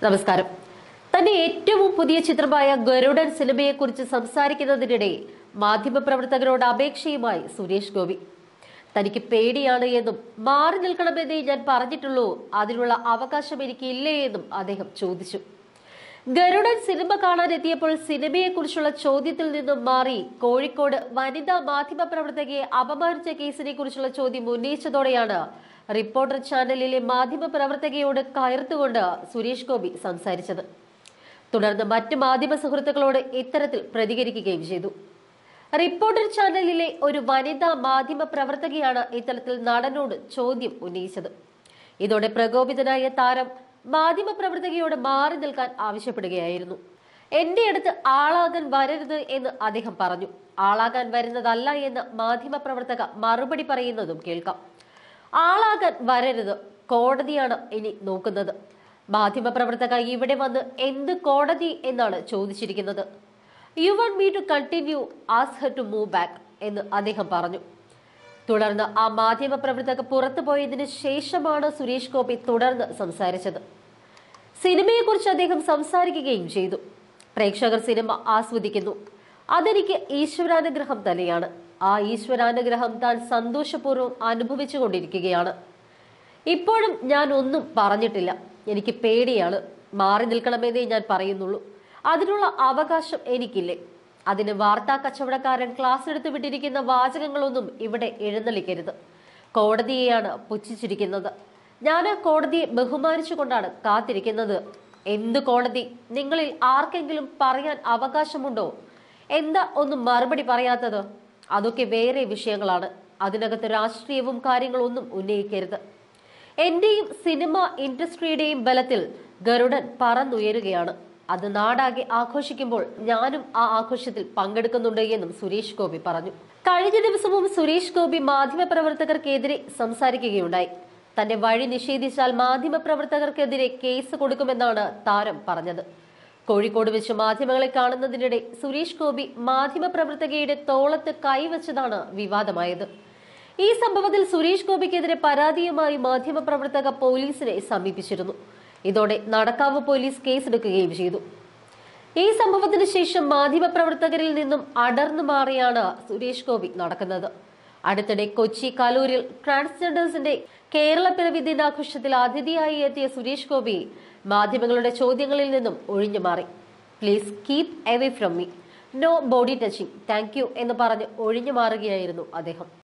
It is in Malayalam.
നമസ്കാരം തന്റെ ഏറ്റവും പുതിയ ചിത്രമായ ഗരുഡൻ സിനിമയെക്കുറിച്ച് സംസാരിക്കുന്നതിനിടെ മാധ്യമപ്രവർത്തകരോട് അപേക്ഷയുമായി സുരേഷ് ഗോപി തനിക്ക് പേടിയാണ് എന്നും മാറി നിൽക്കണമെന്നേ ഞാൻ പറഞ്ഞിട്ടുള്ളൂ അതിനുള്ള അവകാശം എനിക്ക് ഇല്ലേ എന്നും അദ്ദേഹം ചോദിച്ചു ഗരുഡൻ സിനിമ കാണാനെത്തിയപ്പോൾ സിനിമയെക്കുറിച്ചുള്ള ചോദ്യത്തിൽ നിന്നും മാറി കോഴിക്കോട് വനിതാ മാധ്യമപ്രവർത്തകയെ അപമാനിച്ച കേസിനെ കുറിച്ചുള്ള ചോദ്യം ഉന്നയിച്ചതോടെയാണ് റിപ്പോർട്ടർ ചാനലിലെ മാധ്യമപ്രവർത്തകയോട് കയർത്തുകൊണ്ട് സുരേഷ് ഗോപി സംസാരിച്ചത് തുടർന്ന് മറ്റു മാധ്യമ സുഹൃത്തുക്കളോട് ഇത്തരത്തിൽ പ്രതികരിക്കുകയും ചെയ്തു റിപ്പോർട്ടർ ചാനലിലെ ഒരു വനിതാ മാധ്യമ പ്രവർത്തകയാണ് ഇത്തരത്തിൽ നടനോട് ചോദ്യം ഉന്നയിച്ചത് ഇതോടെ പ്രകോപിതനായ താരം മാധ്യമ പ്രവർത്തകയോട് മാറി നിൽക്കാൻ ആവശ്യപ്പെടുകയായിരുന്നു എന്റെ അടുത്ത് ആളാകാൻ വരരുത് എന്ന് അദ്ദേഹം പറഞ്ഞു ആളാകാൻ വരുന്നതല്ല എന്ന് മാധ്യമ പ്രവർത്തക മറുപടി പറയുന്നതും കേൾക്കാം ആളാകാൻ വരരുത് കോടതിയാണ് ഇനി നോക്കുന്നത് മാധ്യമപ്രവർത്തക ഇവിടെ വന്ന് എന്ത് കോടതി എന്നാണ് ചോദിച്ചിരിക്കുന്നത് you want me to continue as her to move back എന്ന് അദ്ദേഹം പറഞ്ഞു തുടർന്ന് ആ മാധ്യമപ്രവർത്തക പുറത്തു പോയതിനു ശേഷമാണ് സുരേഷ് ഗോപി തുടർന്ന് സംസാരിച്ചത് സിനിമയെക്കുറിച്ച് അദ്ദേഹം സംസാരിക്കുകയും ചെയ്തു പ്രേക്ഷകർ സിനിമ ആസ്വദിക്കുന്നു അതെനിക്ക് ഈശ്വരാനുഗ്രഹം തന്നെയാണ് ആ ഈശ്വരാനുഗ്രഹം താൻ സന്തോഷപൂർവ്വം അനുഭവിച്ചു കൊണ്ടിരിക്കുകയാണ് ഇപ്പോഴും ഞാൻ ഒന്നും പറഞ്ഞിട്ടില്ല എനിക്ക് പേടിയാണ് മാറി നിൽക്കണമെന്നേ ഞാൻ പറയുന്നുള്ളൂ അതിനുള്ള അവകാശം എനിക്കില്ലേ അതിന് വാർത്താ കച്ചവടക്കാരൻ ക്ലാസ് എടുത്ത് വിട്ടിരിക്കുന്ന വാചകങ്ങളൊന്നും ഇവിടെ എഴുന്നള്ളിക്കരുത് കോടതിയെയാണ് പുച്ഛിച്ചിരിക്കുന്നത് ഞാൻ ആ കോടതിയെ ബഹുമാനിച്ചുകൊണ്ടാണ് കാത്തിരിക്കുന്നത് എന്ത് കോടതി നിങ്ങളിൽ ആർക്കെങ്കിലും പറയാൻ അവകാശമുണ്ടോ എന്താ ഒന്നും മറുപടി പറയാത്തത് അതൊക്കെ വേറെ വിഷയങ്ങളാണ് അതിനകത്ത് രാഷ്ട്രീയവും കാര്യങ്ങളൊന്നും ഉന്നയിക്കരുത് എന്റെയും സിനിമ ഇൻഡസ്ട്രിയുടെയും ബലത്തിൽ ഗരുഡൻ പറന്നുയരുകയാണ് അത് നാടാകെ ആഘോഷിക്കുമ്പോൾ ഞാനും ആ ആഘോഷത്തിൽ പങ്കെടുക്കുന്നുണ്ട് എന്നും സുരേഷ് ഗോപി പറഞ്ഞു കഴിഞ്ഞ ദിവസവും സുരേഷ് ഗോപി മാധ്യമപ്രവർത്തകർക്കെതിരെ സംസാരിക്കുകയുണ്ടായി തന്റെ വഴി നിഷേധിച്ചാൽ മാധ്യമപ്രവർത്തകർക്കെതിരെ കേസ് കൊടുക്കുമെന്നാണ് താരം പറഞ്ഞത് കോഴിക്കോട് വെച്ച് മാധ്യമങ്ങളെ കാണുന്നതിനിടെ സുരേഷ് ഗോപി മാധ്യമപ്രവർത്തകയുടെ തോളത്ത് കൈവച്ചതാണ് വിവാദമായത് ഈ സംഭവത്തിൽ സുരേഷ് ഗോപിക്കെതിരെ പരാതിയുമായി മാധ്യമപ്രവർത്തക പോലീസിനെ സമീപിച്ചിരുന്നു ഇതോടെ നടക്കാവ് പോലീസ് കേസെടുക്കുകയും ചെയ്തു ഈ സംഭവത്തിന് ശേഷം മാധ്യമപ്രവർത്തകരിൽ നിന്നും അടർന്നു മാറിയാണ് സുരേഷ് ഗോപി നടക്കുന്നത് അടുത്തിടെ കൊച്ചി കലൂരിൽ ട്രാൻസ്ജെൻഡേഴ്സിന്റെ കേരള പിറവി ദിനാഘോഷത്തിൽ അതിഥിയായി എത്തിയ സുരേഷ് ഗോപി മാധ്യമങ്ങളുടെ ചോദ്യങ്ങളിൽ നിന്നും ഒഴിഞ്ഞു മാറി please keep away from me no body touching thank you എന്ന് പറഞ്ഞ് ഒഴിഞ്ഞു മാറുകയായിരുന്നു അദ്ദേഹം